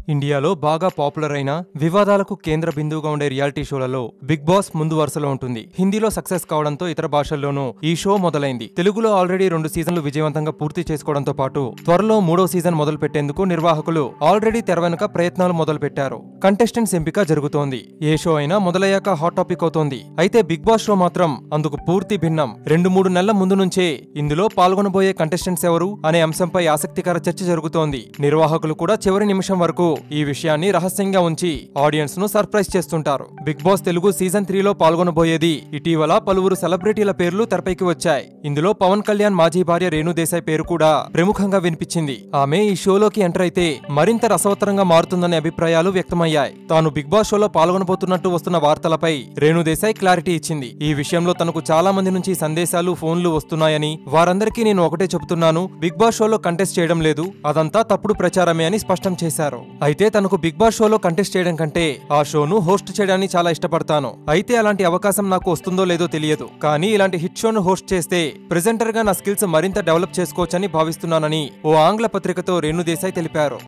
ఇండియాలో బాగా పాపులర్ అయిన వివాదాలకు కేంద్ర బిందువుగా ఉండే రియాలిటీ షోలలో బిగ్ బాస్ ముందు వరుసలో ఉంటుంది హిందీలో సక్సెస్ కావడంతో ఇతర భాషల్లోనూ ఈ షో మొదలైంది తెలుగులో ఆల్రెడీ రెండు సీజన్లు విజయవంతంగా పూర్తి చేసుకోవడంతో పాటు త్వరలో మూడో సీజన్ మొదలు పెట్టేందుకు నిర్వాహకులు ఆల్రెడీ తెర వెనుక ప్రయత్నాలు మొదలు పెట్టారు కంటెస్టెంట్స్ ఎంపిక జరుగుతోంది ఏ షో అయినా మొదలయ్యాక హాట్ టాపిక్ అవుతోంది అయితే బిగ్ బాస్ షో మాత్రం అందుకు పూర్తి భిన్నం రెండు మూడు నెలల ముందు నుంచే ఇందులో పాల్గొనబోయే కంటెస్టెంట్స్ ఎవరు అనే అంశంపై ఆసక్తికర చర్చ జరుగుతోంది నిర్వాహకులు కూడా చివరి నిమిషం వరకు ఈ విషయాన్ని రహస్యంగా ఉంచి ఆడియన్స్ ను సర్ప్రైజ్ చేస్తుంటారు బిగ్ బాస్ తెలుగు సీజన్ త్రీలో పాల్గొనబోయేది ఇటీవల పలువురు సెలబ్రిటీల పేర్లు తెరపైకి వచ్చాయి ఇందులో పవన్ కళ్యాణ్ మాజీ భార్య రేణు దేశాయ్ పేరు కూడా ప్రముఖంగా వినిపించింది ఆమె ఈ షోలోకి ఎంటర్ అయితే మరింత రసవత్తరంగా మారుతుందనే అభిప్రాయాలు వ్యక్తమయ్యాయి తాను బిగ్ బాస్ షోలో పాల్గొనబోతున్నట్టు వస్తున్న వార్తలపై రేణు దేశాయ్ క్లారిటీ ఇచ్చింది ఈ విషయంలో తనకు చాలా మంది నుంచి సందేశాలు ఫోన్లు వస్తున్నాయని వారందరికీ నేను ఒకటే చెబుతున్నాను బిగ్ బాస్ షోలో కంటెస్ట్ చేయడం లేదు అదంతా తప్పుడు ప్రచారమే అని స్పష్టం చేశారు అయితే తనకు బిగ్ బాస్ షోలో కంటెస్ట్ చేయడం కంటే ఆ షోను హోస్ట్ చేయడాన్ని చాలా ఇష్టపడతాను అయితే అలాంటి అవకాశం నాకు వస్తుందో లేదో తెలియదు కానీ ఇలాంటి హిట్ షోను హోస్ట్ చేస్తే ప్రెజెంటర్ గా నా స్కిల్స్ మరింత డెవలప్ చేసుకోవచ్చని భావిస్తున్నానని ఓ ఆంగ్ల పత్రికతో రేణు దేశాయ్ తెలిపారు